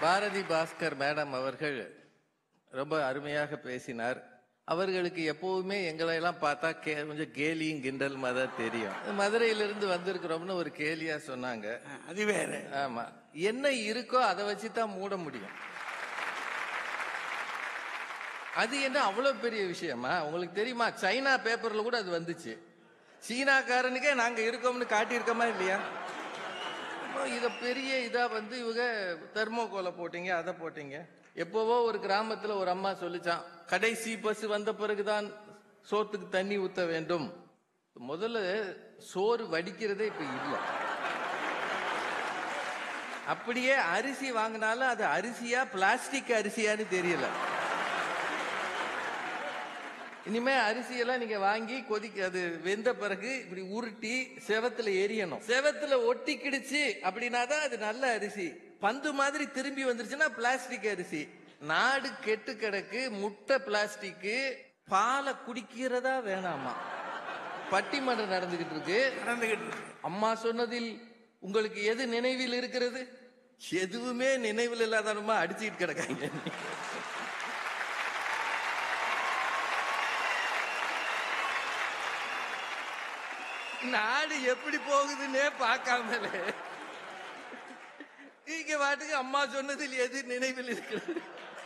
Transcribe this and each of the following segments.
Bharathi Bhaskar madam அவர்கள் ரொம்ப அருமையாக பேசினார் அவர்களுக்கு எப்பவுமே எங்களை எல்லாம் பார்த்தா கே கொஞ்சம் கேலியும் கிண்டல் தான் தெரியும் மதுரையிலிருந்து வந்திருக்கிறோம்னு ஒரு கேலியா சொன்னாங்க ஆ, அது வேற ஆமா என்ன இருக்கோ அதை வச்சு தான் மூட முடியும் அது என்ன அவ்வளவு பெரிய விஷயமா உங்களுக்கு தெரியுமா சைனா பேப்பர்ல கூட அது வந்துச்சு சீனாக்காரனுக்கே நாங்க இருக்கோம்னு காட்டியிருக்கோமா இல்லையா அப்போ இத பெரிய இதா வந்து இவங்க தெர்மோகோலை போட்டீங்க அதை போட்டீங்க எப்பவோ ஒரு கிராமத்துல ஒரு அம்மா சொல்லிச்சான் கடைசி பஸ் வந்த பிறகுதான் சோத்துக்கு தண்ணி ஊத்த வேண்டும் முதல்ல சோறு வடிக்கிறதே இப்ப இல்லை அப்படியே அரிசி வாங்கினாலும் அது அரிசியா பிளாஸ்டிக் அரிசியான்னு தெரியல இனிமே அரிசியெல்லாம் நீங்க வாங்கி கொதிக்க அது வெந்த பிறகு இப்படி உருட்டி செவத்துல எரியணும் செவத்துல ஒட்டிக்கிடுச்சு அப்படின்னா தான் அது நல்ல அரிசி பந்து மாதிரி திரும்பி வந்துருச்சுன்னா பிளாஸ்டிக் அரிசி நாடு கெட்டு கிடக்கு முட்டை பிளாஸ்டிக் பாலை குடிக்கிறதா வேணாமா பட்டிமன்றம் நடந்துகிட்டு இருக்கு நடந்துகிட்டு இருக்கு. அம்மா சொன்னதில் உங்களுக்கு எது நினைவில் இருக்கிறது எதுவுமே நினைவில் இல்லாதனமா அடிச்சுட்டு கிடக்காங்க நாடு எப்படி போகுதுன்னே பார்க்காமலே நீங்க பாட்டுக்கு அம்மா சொன்னதில் எது நினைவில் இருக்கிறது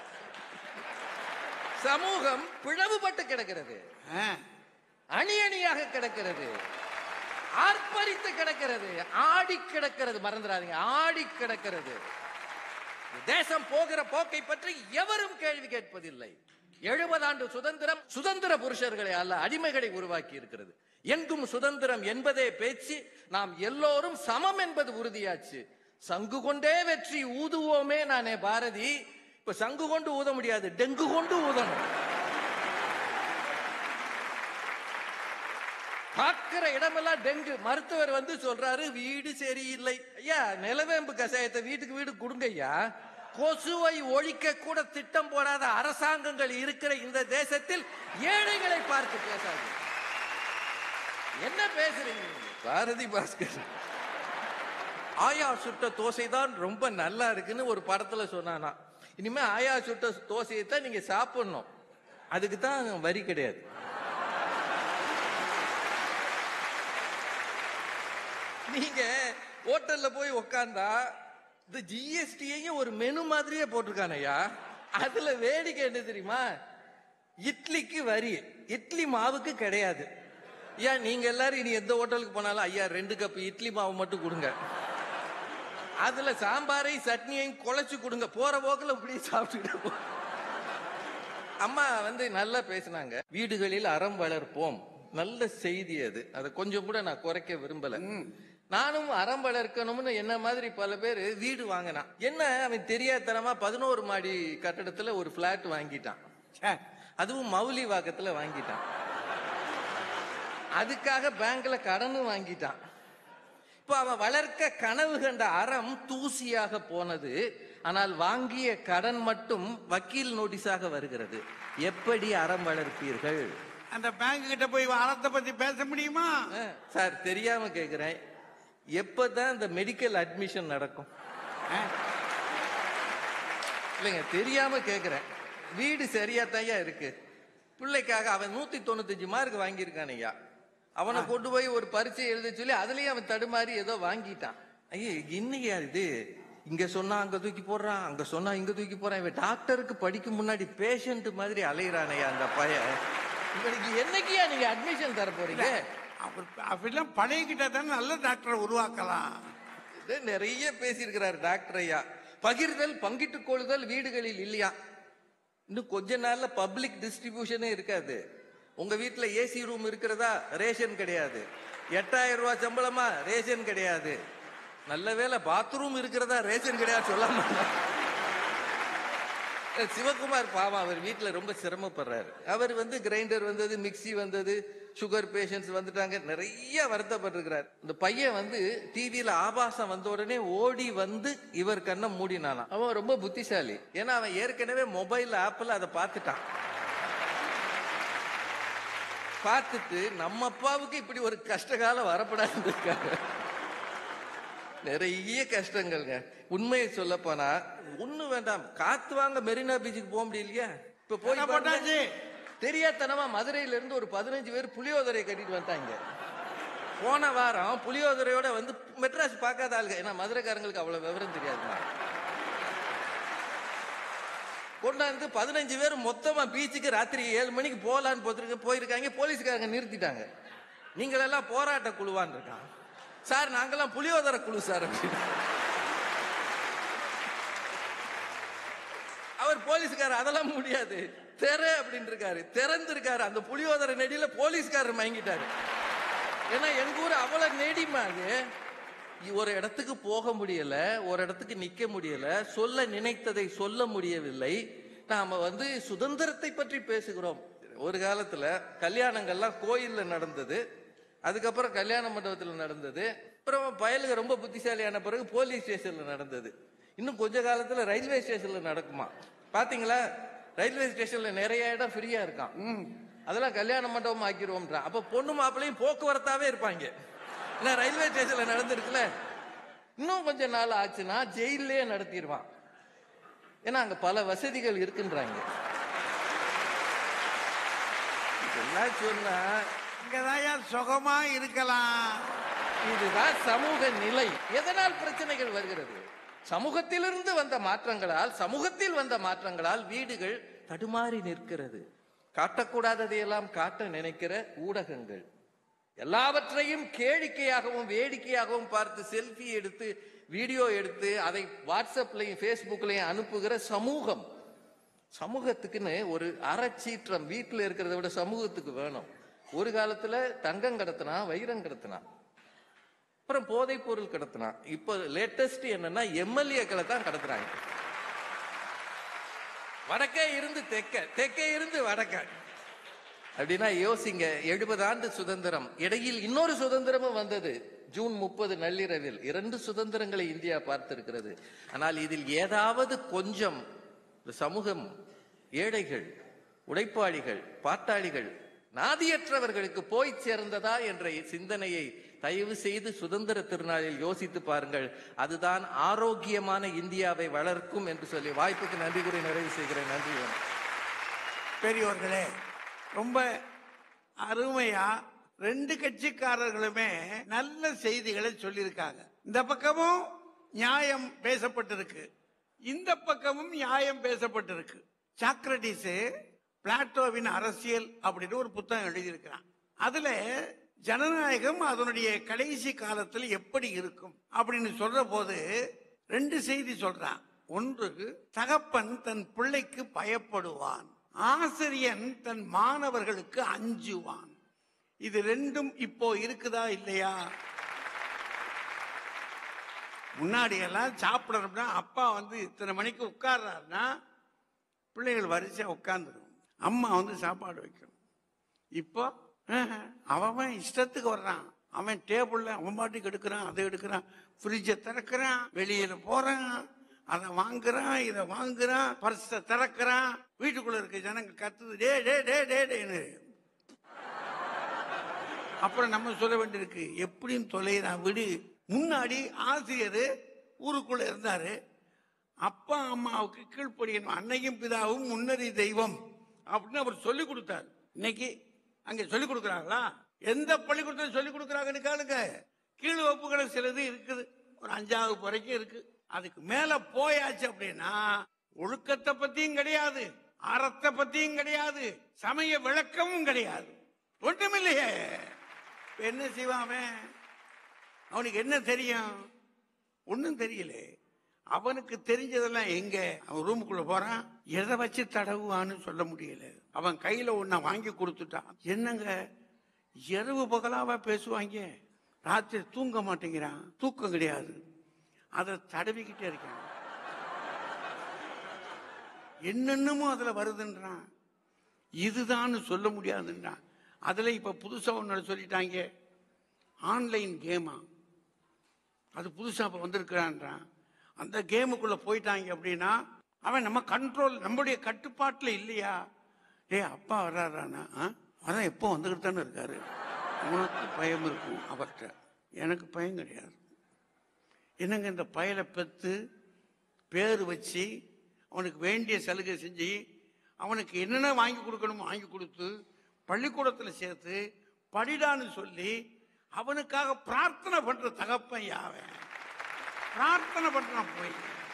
சமூகம் பிளவுபட்டு கிடக்கிறது ஆ, அணி அணியாக கிடக்கிறது ஆர்ப்பரித்து கிடக்கிறது ஆடி கிடக்கிறது மறந்துடாதீங்க ஆடி கிடக்கிறது தேசம் போகிற போக்கை பற்றி எவரும் கேள்வி கேட்பதில்லை எழுபது ஆண்டு சுதந்திரம் சுதந்திர புருஷர்களை அல்ல அடிமைகளை உருவாக்கி இருக்கிறது எங்கும் சுதந்திரம் என்பதே பேச்சு நாம் எல்லோரும் சமம் என்பது உறுதியாச்சு சங்கு கொண்டே வெற்றி ஊதுவோமே நானே பாரதி இப்ப சங்கு கொண்டு ஊத முடியாது டெங்கு கொண்டு ஊதணும் பார்க்கிற இடமெல்லாம் டெங்கு மருத்துவர் வந்து சொல்றாரு வீடு சரியில்லை ஐயா நிலவேம்பு கஷாயத்தை வீட்டுக்கு வீடு கொடுங்க ஐயா கொசுவை ஒழிக்க கூட திட்டம் போடாத அரசாங்கங்கள் இருக்கிற இந்த தேசத்தில் ஏழைகளை பார்த்து பேசாது என்ன பேசுறீங்க நீங்க? பாரதி பாஸ்கர் ஆயா சுட்ட தோசை தான் ரொம்ப நல்லா இருக்குன்னு ஒரு படத்துல சொன்னானா இனிமே ஆயா சுட்ட தோசையை தான் நீங்க சாப்பிடணும் அதுக்கு தான் வரி கிடையாது நீங்க ஹோட்டல்ல போய் உக்காந்தா இந்த ஜிஎஸ்டியையும் ஒரு மெனு மாதிரியே போட்டிருக்கானய்யா அதுல வேடிக்கை என்ன தெரியுமா இட்லிக்கு வரி இட்லி மாவுக்கு கிடையாது ஏன் நீங்க எல்லாரும் இனி எந்த ஹோட்டலுக்கு போனாலும் ஐயா ரெண்டு கப் இட்லி மாவு மட்டும் கொடுங்க அதுல சாம்பாரை சட்னியையும் குழைச்சு கொடுங்க போற போக்குல இப்படி சாப்பிட்டுக்கிட்டு போ அம்மா வந்து நல்லா பேசினாங்க வீடுகளில் அறம் வளர்ப்போம் நல்ல செய்தி அது அதை கொஞ்சம் கூட நான் குறைக்க விரும்பல நானும் அறம் வளர்க்கணும்னு என்ன மாதிரி பல பேர் வீடு வாங்கினான் என்ன அவன் தெரியாதனமா பதினோரு மாடி கட்டடத்துல ஒரு பிளாட் வாங்கிட்டான் ச்சே, அதுவும் மௌலி வாக்கத்துல வாங்கிட்டான் அதுக்காக பேங்க்ல கடனும் வாங்கிட்டான் இப்போ அவன் வளர்க்க கனவு கண்ட அறம் தூசியாக போனது ஆனால் வாங்கிய கடன் மட்டும் வக்கீல் நோட்டீஸாக வருகிறது எப்படி அறம் வளர்ப்பீர்கள் அந்த பேங்க் கிட்ட போய் அறத்தை பத்தி பேச முடியுமா அஹ், சார் தெரியாம கேக்குறேன் எப்பதான் இந்த மெடிக்கல் அட்மிஷன் நடக்கும் ஆ, இல்லைங்க தெரியாம கேக்குறேன் வீடு சரியா தாயா இருக்கு பிள்ளைக்காக அவன் நூத்தி தொண்ணூத்தஞ்சு மார்க் வாங்கியிருக்கான் ஐயா அவனை கொண்டு போய் ஒரு பரீட்சை எழுத சொல்லி அதுலயும் அவன் தடுமாறி ஏதோ வாங்கிட்டான் ஐயே இன்னையா இது இங்க சொன்னா அங்க தூக்கி போடுறான் அங்க சொன்னா இங்க தூக்கி போறான் இவன் டாக்டருக்கு படிக்கும் முன்னாடி பேஷண்ட் மாதிரி அலையிறானையா அந்த பையன் இவனுக்கு என்னைக்கியா நீங்க அட்மிஷன் தர போறீங்க அவர் அப்படிலாம் பழகிக்கிட்டா தானே நல்ல டாக்டரை உருவாக்கலாம் இது நிறைய பேசியிருக்கிறார் டாக்டர் ஐயா பகிர்தல் பங்கிட்டுக் கொள்ளுதல் வீடுகளில் இல்லையா இன்னும் கொஞ்ச நாள்ல பப்ளிக் டிஸ்ட்ரிபியூஷனே இருக்காது உங்க வீட்டுல ஏசி ரூம் இருக்கிறதா ரேஷன் கிடையாது எட்டாயிரம் ரூபாய் சம்பளமா ரேஷன் கிடையாது நல்ல வேளை பாத்ரூம் இருக்கிறதா ரேஷன் கிடையாது சொல்லாம சிவகுமார் பாவம் அவர் வீட்டுல ரொம்ப சிரமப்படுறாரு அவர் வந்து கிரைண்டர் வந்தது மிக்ஸி வந்தது சுகர் பேஷண்ட்ஸ் வந்துட்டாங்க நிறைய வருத்தப்பட்டிருக்கிறார் இந்த பையன் வந்து டிவியில ஆபாசம் வந்த உடனே ஓடி வந்து இவர் கண்ணை மூடினானா அவன் ரொம்ப புத்திசாலி ஏன்னா அவன் ஏற்கனவே மொபைல் ஆப்ல அதை பார்த்துட்டான் பார்த்துட்டு நம்ம அப்பாவுக்கு இப்படி ஒரு கஷ்டகாலம் வரப்படாதுன்னு இருக்காங்க நிறைய கஷ்டங்கள்ங்க உண்மையை சொல்ல போனா ஒண்ணு வேண்டாம் காத்து வாங்க மெரினா பீச்சுக்கு போக முடியலையா இப்ப போய் என்ன பாருங்க. போட்டாச்சு? தெரியாதனமா மதுரையில இருந்து ஒரு பதினஞ்சு பேர் புளியோதரை கட்டிட்டு வந்தாங்க போன வாரம் புளியோதரையோட வந்து மெட்ராஸ் பார்க்காத ஆளுங்க ஏன்னா மதுரைக்காரங்களுக்கு அவ்வளவு விவரம் தெரியாதுமா கொண்டாந்து பதினஞ்சு பேர் மொத்தமா பீச்சுக்கு ராத்திரி ஏழு மணிக்கு போலான்னு போத்திருக்க போயிருக்காங்க போலீஸ்காரங்க நிறுத்திட்டாங்க நீங்களெல்லாம் போராட்ட குழுவான் இருக்கான் சார் நாங்கெல்லாம் புளியோதரை குழு சார் அப்படின்னு அவர் போலீஸ்காரர் அதெல்லாம் முடியாது தெர அப்படின்னு இருக்காரு திறந்திருக்காரு அந்த புளியோதரை நெடியில போலீஸ்காரர் மயங்கிட்டாரு ஏன்னா எங்க ஊர் அவ்வளவு நெடிமா அது ஒரு இடத்துக்கு போக முடியல ஒரு இடத்துக்கு நிக்க முடியல சொல்ல நினைத்ததை சொல்ல முடியவில்லை நாம வந்து சுதந்திரத்தை பற்றி பேசுகிறோம் ஒரு காலத்துல கல்யாணங்கள்லாம் கோயில்ல நடந்தது அதுக்கப்புறம் கல்யாண மண்டபத்துல நடந்தது அப்புறம் பயலுக ரொம்ப புத்திசாலியான பிறகு போலீஸ் ஸ்டேஷன்ல நடந்தது இன்னும் கொஞ்ச காலத்துல ரயில்வே ஸ்டேஷன்ல நடக்குமா பாத்தீங்களா ரயில்வே ஸ்டேஷன்ல நிறைய இடம் ஃப்ரீயா இருக்கான் அதெல்லாம் கல்யாண மண்டபம் ஆக்கிடுவோம்ன்றான் அப்ப பொண்ணு மாப்பிள்ளையும் போக்குவரத்தாவே இருப்பாங்க ஏன்னா ரயில்வே ஸ்டேஷன்ல நடந்திருக்குல்ல இன்னும் கொஞ்ச நாள் ஆச்சுன்னா ஜெயிலே நடத்திடுவான் ஏன்னா அங்க பல வசதிகள் இருக்குன்றாங்க இதெல்லாம் சொன்னா இங்கதான் சுகமா இருக்கலாம் இதுதான் சமூக நிலை எதனால் பிரச்சனைகள் வருகிறது சமூகத்திலிருந்து வந்த மாற்றங்களால் சமூகத்தில் வந்த மாற்றங்களால் வீடுகள் தடுமாறி நிற்கிறது காட்டக்கூடாததையெல்லாம் காட்ட நினைக்கிற ஊடகங்கள் எல்லாவற்றையும் கேளிக்கையாகவும் வேடிக்கையாகவும் பார்த்து செல்ஃபி எடுத்து வீடியோ எடுத்து அதை வாட்ஸ்அப்லையும் ஃபேஸ்புக்லையும் அனுப்புகிற சமூகம் சமூகத்துக்குன்னு ஒரு அறச்சீற்றம் வீட்டில் இருக்கிறத விட சமூகத்துக்கு வேணும் ஒரு காலத்துல தங்கம் கடத்தினா வைரம் கடத்தினா அப்புறம் போதைப் பொருள் கடத்தினா இப்போ லேட்டஸ்ட் என்னன்னா எம்எல்ஏக்களை தான் கடத்துறாங்க வடக்கே இருந்து தெக்க தெற்கே இருந்து வடக்க அப்படின்னா யோசிங்க எழுபது ஆண்டு சுதந்திரம் இடையில் இன்னொரு சுதந்திரமும் வந்தது ஜூன் முப்பது நள்ளிரவில் இரண்டு சுதந்திரங்களை இந்தியா பார்த்திருக்கிறது ஆனால் இதில் ஏதாவது கொஞ்சம் இந்த சமூகம் ஏழைகள் உழைப்பாளிகள் பாட்டாளிகள் நாதியற்றவர்களுக்கு போய் சேர்ந்ததா என்ற சிந்தனையை தயவு செய்து சுதந்திர திருநாளில் யோசித்து பாருங்கள் அதுதான் ஆரோக்கியமான இந்தியாவை வளர்க்கும் என்று சொல்லி வாய்ப்புக்கு நன்றி கூறி நிறைவு செய்கிறேன் நன்றி வணக்கம். பெரியோர்களே ரொம்ப அருமையா ரெண்டு கட்சிக்காரர்களுமே நல்ல செய்திகளை சொல்லியிருக்காங்க இந்த பக்கமும் நியாயம் பேசப்பட்டிருக்கு இந்த பக்கமும் நியாயம் பேசப்பட்டிருக்கு சாக்ரட்டிஸ் பிளாட்டோவின் அரசியல் அப்படின்னு ஒரு புத்தகம் எழுதியிருக்கிறான் அதுல ஜனநாயகம் அதனுடைய கடைசி காலத்தில் எப்படி இருக்கும் அப்படின்னு சொல்ற போது ரெண்டு செய்தி சொல்றான் ஒன்று தகப்பன் தன் பிள்ளைக்கு பயப்படுவான் ஆசிரியன் தன் மாணவர்களுக்கு அஞ்சுவான் இது ரெண்டும் இப்போ இருக்குதா இல்லையா முன்னாடி எல்லாம் சாப்பிடறோம்னா அப்பா வந்து இத்தனை மணிக்கு உட்கார்றாருன்னா பிள்ளைகள் வரிசையா உட்கார்ந்துரும் அம்மா வந்து சாப்பாடு வைக்கணும் இப்போ ஆஹ், அவன் இஷ்டத்துக்கு வர்றான் அவன் டேபிள்ல அவன் பாட்டுக்கு எடுக்கிறான் அதை எடுக்கிறான் ஃப்ரிட்ஜை திறக்கிறான் வெளியில போறான் அதை வாங்குறான் இதை வாங்குறான் பர்ஸை திறக்கிறான் வீட்டுக்குள்ள இருக்க ஜனங்க கத்துது டே டே டே டே டேன்னு அப்புறம் நம்ம சொல்ல வேண்டியிருக்கு எப்படின்னு தொலைகிறான் விடு முன்னாடி ஆசிரியர் ஊருக்குள்ள இருந்தாரு அப்பா அம்மாவுக்கு கீழ்ப்படியணும் அன்னையும் பிதாவும் முன்னறி தெய்வம் அப்படின்னு அவர் சொல்லி கொடுத்தார் இன்னைக்கு அங்க சொல்லி கொடுக்குறாங்களா எந்த பள்ளிக்கூடத்தில் சொல்லி கொடுக்குறாங்கன்னு கேளுங்க கீழ் வகுப்புகளை சிலது இருக்குது ஒரு அஞ்சாவது வரைக்கும் இருக்கு அதுக்கு மேல போயாச்சு அப்படின்னா ஒழுக்கத்தை பத்தியும் கிடையாது அறத்தை பத்தியும் கிடையாது சமய விளக்கமும் கிடையாது ஒன்றுமில்லையே இப்ப என்ன செய்வான் அவன் அவனுக்கு என்ன தெரியும் ஒண்ணும் தெரியல அவனுக்கு தெரிஞ்சதெல்லாம் எங்க அவன் ரூமுக்குள்ள போறான் எதை வச்சு தடவுவான்னு சொல்ல முடியல அவன் கையில ஒன்ன வாங்கி கொடுத்துட்டான் என்னங்க இரவு பகலாவா பேசுவாங்க ராத்திரி தூங்க மாட்டேங்கிறான் தூக்கம் கிடையாது அதை தடவிக்கிட்டே இருக்கான் என்னென்னமோ அதுல வருதுன்றான் இதுதான்னு சொல்ல முடியாதுன்றான் அதுல இப்ப புதுசா ஒன்னு சொல்லிட்டாங்க ஆன்லைன் கேமா அது புதுசா இப்ப வந்திருக்கிறான்றான் அந்த கேமுக்குள்ள போயிட்டாங்க அப்படின்னா அவன் நம்ம கண்ட்ரோல் நம்முடைய கட்டுப்பாட்டுல இல்லையா டேய் அப்பா வர்றாரானா ஆ? அதான் எப்போ வந்துகிட்டு தானே இருக்காரு உனக்கு பயம் இருக்கும் அவர்கிட்ட எனக்கு பயம் கிடையாது என்னங்க இந்த பயலை பெத்து பேர் வச்சு அவனுக்கு வேண்டிய சலுகை செஞ்சு அவனுக்கு என்னென்ன வாங்கி கொடுக்கணுமோ வாங்கி கொடுத்து பள்ளிக்கூடத்தில் சேர்த்து படிடான்னு சொல்லி அவனுக்காக பிரார்த்தனை பண்ற தகப்பன் யாவன் பிரார்த்தனை பண்றான் போய்